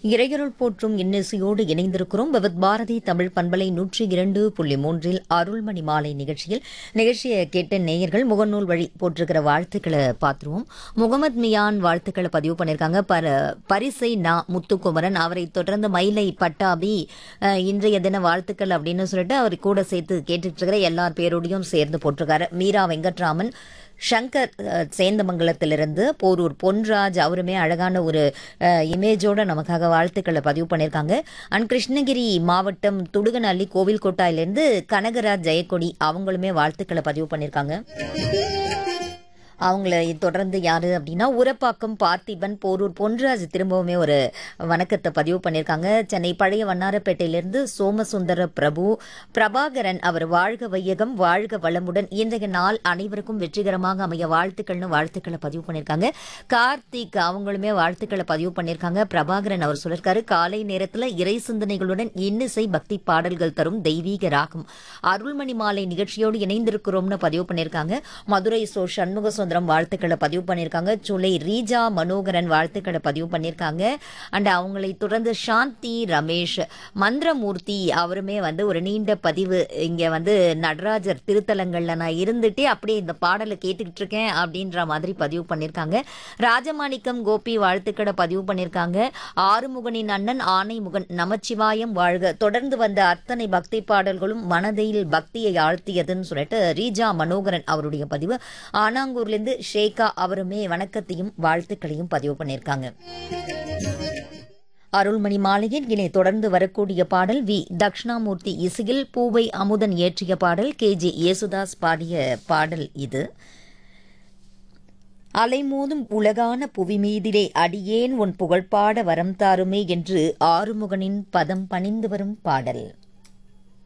இறையருள் போற்றும் இன்னிசையோடு இணைந்திருக்கிறோம் விவத் பாரதி தமிழ் பண்பலை நூற்றி இரண்டு புள்ளி மூன்றில் அருள்மணி மாலை நிகழ்ச்சியில் நிகழ்ச்சியை கேட்ட நேயர்கள் முகநூல் வழி போட்டிருக்கிற வாழ்த்துக்களை பார்த்துருவோம் முகமது மியான் வாழ்த்துக்களை பதிவு பண்ணியிருக்காங்க பர பரிசை நா முத்துக்குமரன் அவரை தொடர்ந்து மயிலை பட்டாபி அஹ், இன்றைய தின வாழ்த்துக்கள் அப்படின்னு சொல்லிட்டு அவர் கூட சேர்த்து கேட்டுட்டு இருக்கிற எல்லார் பேரோடையும் சேர்ந்து போட்டிருக்காரு மீரா வெங்கட்ராமன் சங்கர் அஹ், சேந்தமங்கலத்திலிருந்து போரூர் பொன்ராஜ் அவருமே அழகான ஒரு அஹ், இமேஜோட நமக்காக வாழ்த்துக்களை பதிவு பண்ணியிருக்காங்க அண்ட் கிருஷ்ணகிரி மாவட்டம் துடுகநல்லி கோவில் கோட்டாயிலிருந்து கனகராஜ் ஜெயக்கொடி அவங்களுமே வாழ்த்துக்களை பதிவு பண்ணியிருக்காங்க அவங்கள தொடர்ந்து யாரு அப்படின்னா உரப்பாக்கம் பார்த்திபன் போரூர் பொன்ராஜ் திரும்பவுமே ஒரு வணக்கத்தை பதிவு பண்ணியிருக்காங்க சென்னை பழைய வண்ணாரப்பேட்டையிலிருந்து சோமசுந்தர பிரபு பிரபாகரன் அவர் வாழ்க வையகம் வாழ்க வளமுடன் இன்றைய நாள் அனைவருக்கும் வெற்றிகரமாக அமைய வாழ்த்துக்கள்னு வாழ்த்துக்களை பதிவு பண்ணியிருக்காங்க கார்த்திக் அவங்களுமே வாழ்த்துக்களை பதிவு பண்ணியிருக்காங்க பிரபாகரன் அவர் சொல்லியிருக்காரு காலை நேரத்தில் இறை சிந்தனைகளுடன் இன்னிசை பக்தி பாடல்கள் தரும் தெய்வீக ராகம் அருள்மணி மாலை நிகழ்ச்சியோடு இணைந்திருக்கிறோம்னு பதிவு பண்ணியிருக்காங்க மதுரை சோ சண்முக சுந்தரம் வாழ்த்துக்களை பதிவு பண்ணியிருக்காங்க சுலை ரீஜா மனோகரன் வாழ்த்துக்களை பதிவு பண்ணியிருக்காங்க அண்ட் அவங்களை தொடர்ந்து சாந்தி ரமேஷ் மந்திரமூர்த்தி அவருமே வந்து ஒரு நீண்ட பதிவு இங்க வந்து நடராஜர் திருத்தலங்கள்ல நான் இருந்துட்டே அப்படியே இந்த பாடலை கேட்டுக்கிட்டு இருக்கேன் அப்படின்ற மாதிரி பதிவு பண்ணியிருக்காங்க ராஜமாணிக்கம் கோபி வாழ்த்துக்களை பதிவு பண்ணியிருக்காங்க ஆறுமுகனின் அண்ணன் ஆனைமுகன் நமச்சிவாயம் வாழ்க தொடர்ந்து வந்த அத்தனை பக்தி பாடல்களும் மனதில் பக்தியை ஆழ்த்தியதுன்னு சொல்லிட்டு ரீஜா மனோகரன் அவருடைய பதிவு ஆனாங்கூர்லேருந்து ஷேகா அவருமே வணக்கத்தையும் வாழ்த்துக்களையும் பதிவு பண்ணியிருக்காங்க அருள்மணி மாலையில் இனி தொடர்ந்து வரக்கூடிய பாடல் வி தக்ஷணாமூர்த்தி இசையில் பூவை அமுதன் இயற்றிய பாடல் கே ஜே யேசுதாஸ் பாடிய பாடல் இது அலைமோதும் உலகான புவி மீதிலே அடியேன் உன் புகழ்பாட வரம் தாருமே என்று ஆறுமுகனின் பதம் பணிந்து வரும் பாடல்